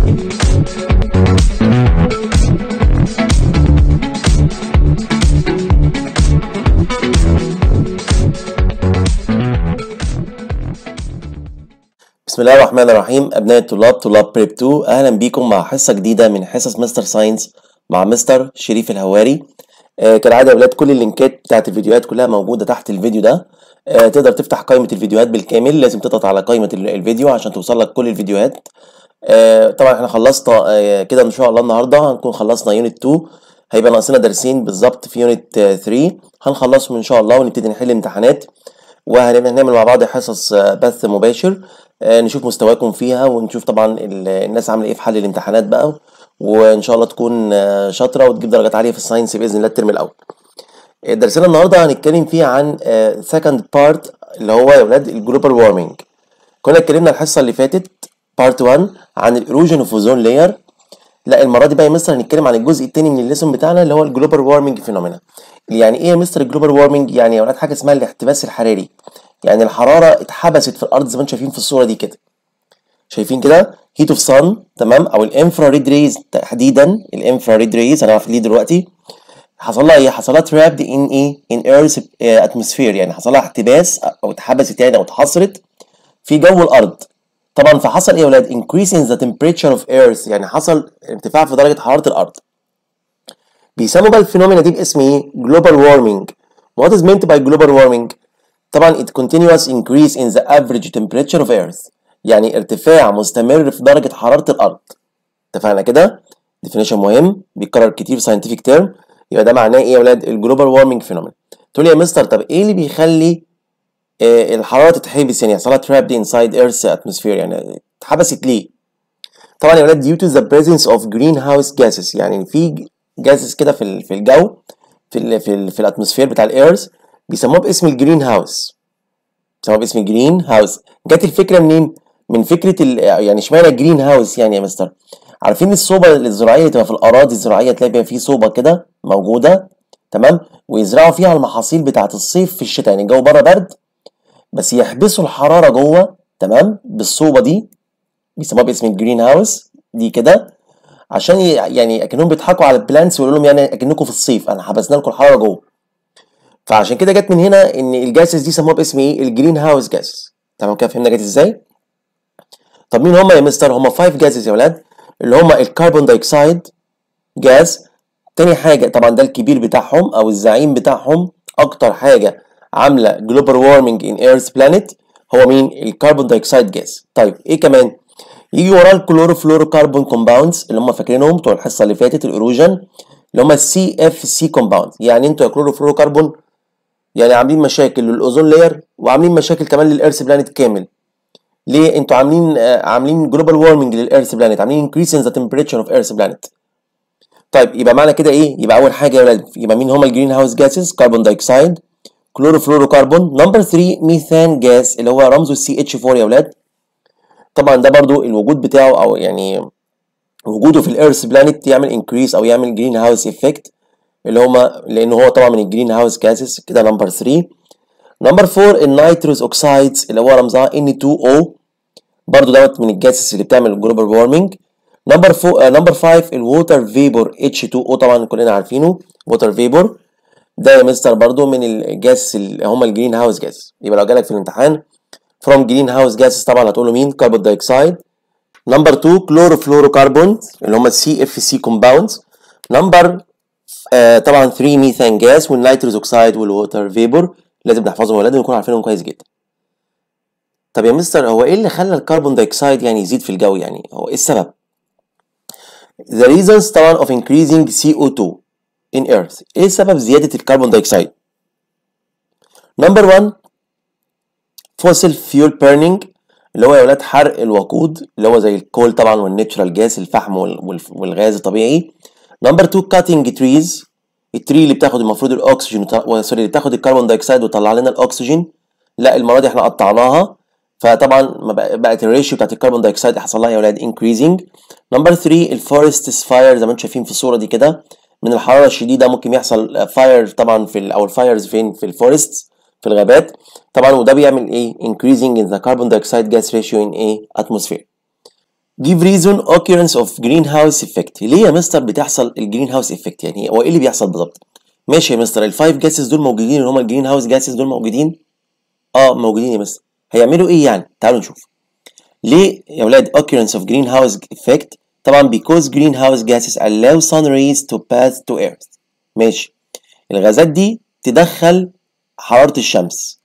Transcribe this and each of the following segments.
بسم الله الرحمن الرحيم أبناء الطلاب طلاب بريب 2 أهلا بيكم مع حصة جديدة من حصص مستر ساينس مع مستر شريف الهواري آه كالعادة يا ولاد كل اللينكات بتاعت الفيديوهات كلها موجودة تحت الفيديو ده آه تقدر تفتح قائمة الفيديوهات بالكامل لازم تضغط على قائمة ال- الفيديو عشان توصل لك كل الفيديوهات آه طبعا احنا خلصنا آه كده ان شاء الله النهارده هنكون خلصنا يونت 2 هيبقى ناقصنا درسين بالظبط في يونت 3 هنخلصهم ان شاء الله ونبتدي نحل امتحانات وهنعمل مع بعض حصص آه، بث مباشر آه، نشوف مستواكم فيها ونشوف طبعا ال- الناس عامله ايه في حل الامتحانات بقى وان شاء الله تكون آه، شاطره وتجيب درجات عاليه في الساينس باذن الله الترم الاول آه، درسنا النهارده هنتكلم فيه عن سكند بارت اللي هو يا ولاد الجلوبال وارمنج كنا اتكلمنا الحصه اللي فاتت بارت 1 عن الايروجن اوف اوزون لاير لا المره دي بقى يا مستر هنتكلم عن الجزء الثاني من الليسون بتاعنا اللي هو الجلوبال وارمنج فينومينا يعني ايه يا مستر الجلوبال وارمنج يعني يا ولاد حاجه اسمها الاحتباس الحراري يعني الحراره اتحبست في الارض زي ما انتم شايفين في الصوره دي كده شايفين كده هيت اوف صن تمام او الانفراريد ريز تحديدا الانفراريد ريز هنعرف ليه دلوقتي حصل لها ايه حصل لها ترابد ان ايه ان ايرث اتموسفير يعني حصل لها احتباس او اتحبست يعني او اتحصرت في جو الارض طبعا فحصل ايه يا ولاد increase in the temperature of earth يعني حصل ارتفاع في درجه حراره الارض بيسموا بقى الفينومينا دي باسم ايه global warming what is meant by global warming طبعا it continuous increase in the average temperature of earth يعني ارتفاع مستمر في درجه حراره الارض اتفقنا كده definition مهم بيتكرر كتير في scientific term يبقى ده معناه ايه يا ولاد الجلوبال وارمنج فينومينا تقول لي يا مستر طب ايه اللي بيخلي آه، الحراره تتحبس يعني يحصل لها trapped inside earth's atmosphere يعني اتحبست ليه طبعا يا ولاد due to the presence of greenhouse gases يعني في جاسز كده في ال- في الجو في ال في ال في الاتموسفير بتاع الارث بيسموها باسم الجرين هاوس بيسموها باسم الجرين هاوس جت الفكره منين من فكره ال يعني اشمعنى جرين هاوس يعني يا مستر عارفين الصوبه الزراعيه اللي تبقى في الاراضي الزراعيه تلاقي بيبقى في صوبه كده موجوده تمام ويزرعوا فيها المحاصيل بتاعه الصيف في الشتاء يعني الجو بره برد بس يحبسوا الحراره جوه تمام بالصوبه دي بيسموها باسم الجرين هاوس دي كده عشان ي- يعني اكنهم بيضحكوا على البلانتس ويقولوا لهم يعني اكنكم في الصيف انا حبسنا لكم الحراره جوه فعشان كده جت من هنا ان الجاسز دي سموها باسم ايه الجرين هاوس جاس تمام كده فهمنا جت ازاي طب مين هم يا مستر هم 5 جاسز يا ولاد اللي هم الكربون دايوكسيد جاز تاني حاجه طبعا ده الكبير بتاعهم او الزعيم بتاعهم اكتر حاجه عامله جلوبال وارمنج ان ايرث بلانيت هو مين الكربون دايوكسيد جاز طيب ايه كمان يجي وراه الكلوروفلورو كربون كومباوندز اللي هم فاكرينهم بتوع الحصه اللي فاتت الايروجن اللي هم السي اف سي كومباوند يعني انتوا يا كلوروفلورو كربون يعني عاملين مشاكل للاوزون لاير وعاملين مشاكل كمان للارث بلانيت كامل ليه انتوا عاملين آه عاملين جلوبال وارمنج للارث بلانيت عاملين increase in the temperature of earth planet طيب يبقى معنى كده ايه يبقى اول حاجه يا ولاد يبقى مين هما الجرين هاوس جاسز كربون دايوكسيد كلوروفلوروكربون نمبر 3 ميثان جاس اللي هو رمزه سي اتش 4 يا ولاد طبعا ده برضو الوجود بتاعه او يعني وجوده في الارث بلانيت يعمل انكريس او يعمل جرين هاوس افكت اللي هما لانه هو طبعا من الجرين هاوس جاسز كده نمبر 3 نمبر 4 النيتروس اوكسايدز اللي هو رمزها N2O برضو دوت من الجاسز اللي بتعمل الجلوبال وارمنج نمبر 4 نمبر 5 الووتر فيبور H2O طبعا كلنا عارفينه ووتر فيبور ده يا مستر برضو من الجاس اللي هم الجرين هاوس جاس يبقى لو جالك في الامتحان from green house gases طبعا هتقول له مين كربون دايوكسيد نمبر 2 كلوروفلوروكربون اللي هم السي اف سي كومباوندز نمبر طبعا 3 ميثان جاس والنيتروس اوكسيد والووتر فيبور لازم نحفظهم ولازم نكون عارفينهم كويس جدا طب يا مستر هو ايه اللي خلى الكربون دايوكسيد يعني يزيد في الجو يعني هو ايه السبب the reasons طبعا of increasing CO2 in earth ايه سبب زيادة الكربون دايوكسيد نمبر 1 fossil fuel burning اللي هو يا ولاد حرق الوقود اللي هو زي الكول طبعا والناتشرال جاس الفحم وال- وال- والغاز الطبيعي نمبر 2 cutting trees التري اللي بتاخد المفروض الاكسجين وط- و- سوري اللي بتاخد الكربون دايوكسيد وتطلع لنا الاكسجين لا المره دي احنا قطعناها فطبعا ما بق- بقت الريشيو بتاعت الكربون دايوكسيد حصل لها يا ولاد increasing نمبر 3 الفورست فاير زي ما انتم شايفين في الصوره دي كده من الحراره الشديده ممكن يحصل فاير طبعا في ال او الفايرز فين في الفورست في الغابات طبعا وده بيعمل ايه increasing in the carbon dioxide gas ratio in a atmosphere give reason occurrence of greenhouse effect ليه يا مستر بتحصل الجرين هاوس افكت يعني هو ايه اللي بيحصل بالظبط ماشي يا مستر الفايف جاسز دول موجودين اللي هم الجرين هاوس جاسز دول موجودين اه موجودين يا مستر هيعملوا ايه يعني تعالوا نشوف ليه يا اولاد occurrence of greenhouse effect طبعا because greenhouse gases allow sun rays to pass to earth ماشي الغازات دي تدخل حرارة الشمس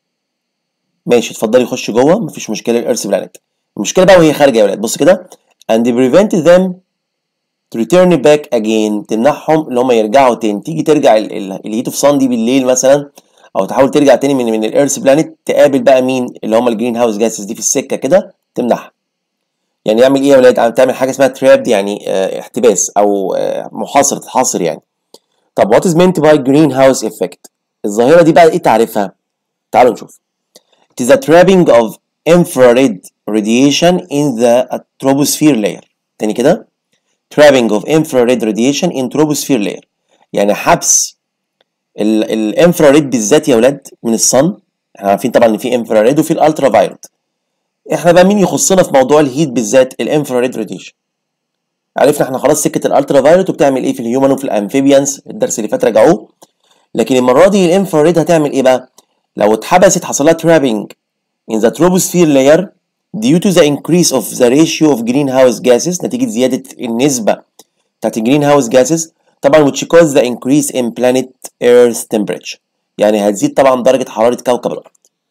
ماشي اتفضلي خش جوه مفيش مشكلة الارث بلانت المشكلة بقى وهي خارجة يا ولاد بص كده and prevent them to return back again تمنعهم ان هم يرجعوا تاني تيجي ترجع الهيت اوف صن دي بالليل مثلا او تحاول ترجع تاني من من الارث بلانت تقابل بقى مين اللي هم الجرين هاوس جاسز دي في السكه كده تمنعها يعني يعمل ايه يا ولاد تعمل حاجه اسمها تراب يعني اه احتباس او اه محاصر تحاصر يعني طب what is meant by greenhouse effect الظاهره دي بقى ايه تعريفها تعالوا نشوف it is a trapping of infrared radiation in the troposphere layer تاني كده trapping of infrared radiation in troposphere layer يعني حبس الانفراريد بالذات يا ولاد من الصن احنا عارفين طبعا ان في انفراريد وفي الالترا فايولت احنا بقى مين يخصنا في موضوع الهيت بالذات الانفراريد راديشن عرفنا احنا خلاص سكه الالترا فايولت وبتعمل ايه في الهيومن وفي الامفيبيانس الدرس اللي فات راجعوه لكن المره دي الانفراريد هتعمل ايه بقى لو اتحبست حصل لها trapping in the troposphere layer due to the increase of the ratio of greenhouse gases نتيجه زياده النسبه بتاعت الجرين هاوس gases طبعا which cause the increase in planet earth temperature يعني هتزيد طبعا درجة حرارة كوكب الأرض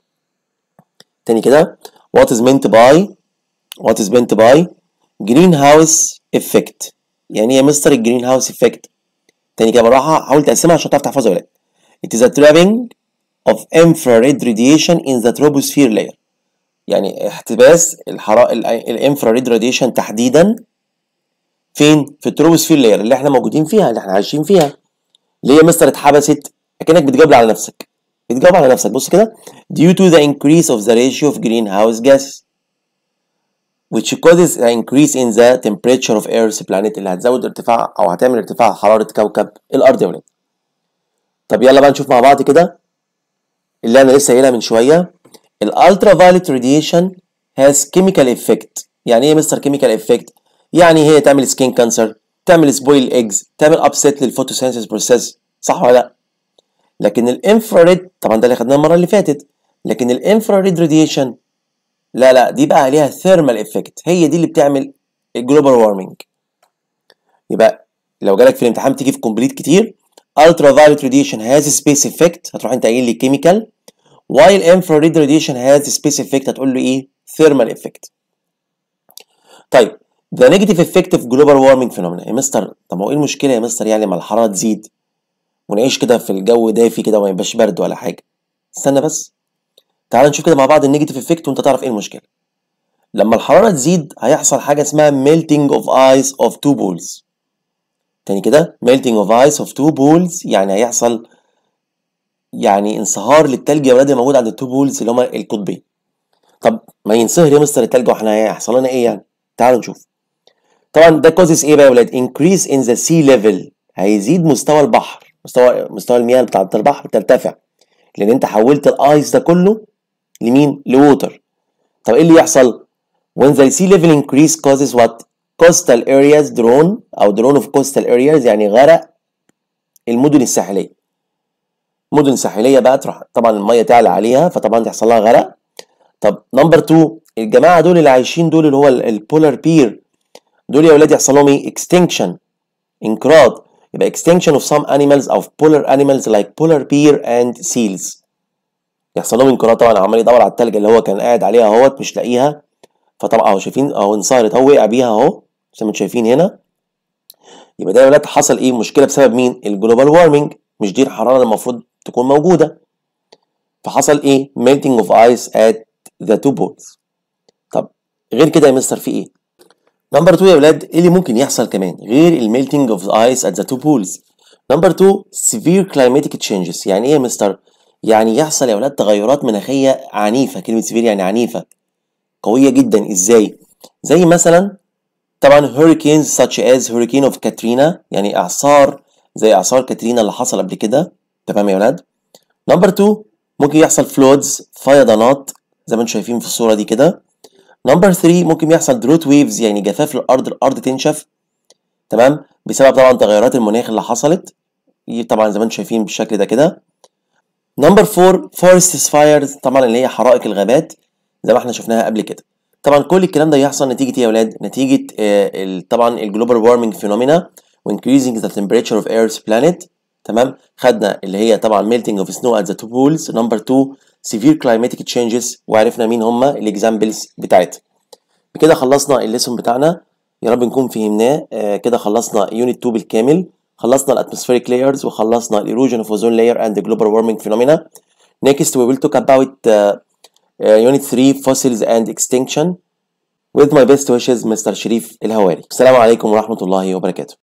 تاني كده what is meant by what is meant by greenhouse effect يعني ايه يا مستر الجرين هاوس effect تاني كده بالراحة حاول تقسمها عشان تعرف تحفظها يا ولاد it is a trapping of infrared radiation in the troposphere layer يعني احتباس الحرارة الانفراريد راديشن تحديدا فين؟ في التروبوسفير لاير اللي احنا موجودين فيها اللي احنا عايشين فيها. ليه يا مستر اتحبست؟ اكنك بتجاوب على نفسك. بتجاوب على نفسك بص كده due to the increase of the ratio of greenhouse gases which causes an increase in the temperature of Earth's planet اللي هتزود ارتفاع او هتعمل ارتفاع حرارة كوكب الارض يا ولاد. طب يلا بقى نشوف مع بعض كده اللي انا لسه قايلها من شويه الالترا فايولت راديشن has chemical effect يعني ايه يا مستر chemical effect؟ يعني هي تعمل سكين كانسر تعمل سبويل ايجز تعمل ابسيت للفوتوسينثيس بروسيس صح ولا لا لكن الانفراريد طبعا ده اللي خدناه المره اللي فاتت لكن الانفراريد راديشن لا لا دي بقى عليها ثيرمال افكت هي دي اللي بتعمل الجلوبال وارمنج يبقى لو جالك في الامتحان تيجي في كومبليت كتير ultra violet radiation has space effect هتروح انت قايل لي chemical while infrared radiation has space effect هتقول له ايه thermal effect طيب the negative effect of global warming phenomena يا مستر طب ما هو ايه المشكله يا مستر يعني ما الحراره تزيد ونعيش كده في الجو دافي كده وما يبقاش برد ولا حاجه استنى بس تعال نشوف كده مع بعض النيجاتيف افكت وانت تعرف ايه المشكله لما الحراره تزيد هيحصل حاجه اسمها melting of ice of two poles تاني كده melting of ice of two poles يعني هيحصل يعني انصهار للتلج يا ولاد اللي موجود عند التو بولز اللي هما القطبين طب ما ينصهر يا مستر التلج واحنا هيحصل لنا ايه يعني تعالوا نشوف طبعا ده كوزس ايه بقى يا ولاد increase in the sea level هيزيد مستوى البحر مستوى مستوى المياه بتاعه البحر بترتفع لان انت حولت الايس ده كله لمين لووتر طب ايه اللي يحصل when the sea level increase causes what coastal areas drawn او drawn of coastal areas يعني غرق المدن الساحليه مدن ساحليه بقى تروح طبعا الميه تعلى عليها فطبعا يحصل لها غرق طب نمبر 2 الجماعه دول اللي عايشين دول اللي هو البولار بير دول يا ولاد يحصل لهم ايه اكستنكشن انقراض يبقى extinction of some animals of polar animals like polar bear and seals يحصل لهم انقراض طبعا عمال يدور على التلج اللي هو كان قاعد عليها اهوت مش لاقيها فطبعا اهو شايفين اهو انصهرت اهو وقع بيها اهو زي ما انتم شايفين هنا يبقى ده يا ولاد حصل ايه مشكله بسبب مين الجلوبال وارمنج مش دي الحراره اللي المفروض تكون موجوده فحصل ايه melting of ice at the two poles طب غير كده يا مستر في ايه نمبر 2 يا ولاد ايه اللي ممكن يحصل كمان غير الميلتنج اوف ايس ات ذا تو بولز نمبر 2 severe climatic changes يعني ايه يا مستر يعني يحصل يا ولاد تغيرات مناخيه عنيفه كلمه severe يعني عنيفه قويه جدا ازاي زي مثلا طبعا hurricanes such as hurricane of Katrina يعني اعصار زي اعصار كاترينا اللي حصل قبل كده تمام يا ولاد نمبر 2 ممكن يحصل floods فيضانات زي ما انتم شايفين في الصوره دي كده نمبر 3 ممكن يحصل دروت ويفز يعني جفاف الارض الارض تنشف تمام بسبب طبعا تغيرات المناخ اللي حصلت طبعا زي ما انتم شايفين بالشكل ده كده نمبر 4 فورست فايرز طبعا اللي هي حرائق الغابات زي ما احنا شفناها قبل كده طبعا كل الكلام ده يحصل نتيجه ايه يا اولاد نتيجه آه طبعا الجلوبال وارمنج فينومينا وانكريزنج ذا temperature اوف ايرث بلانيت تمام خدنا اللي هي طبعا melting of snow at the two poles نمبر 2 severe climatic changes وعرفنا مين هما الاكزامبلز بتاعتها بكده خلصنا الليسون بتاعنا يا رب نكون فهمناه آه كده خلصنا يونت 2 بالكامل خلصنا الاتموسفيريك layers وخلصنا الايروجن اوف ozone layer and the global warming phenomena next we will talk about uh, uh, unit 3 fossils and extinction with my best wishes مستر شريف الهواري السلام عليكم ورحمة الله وبركاته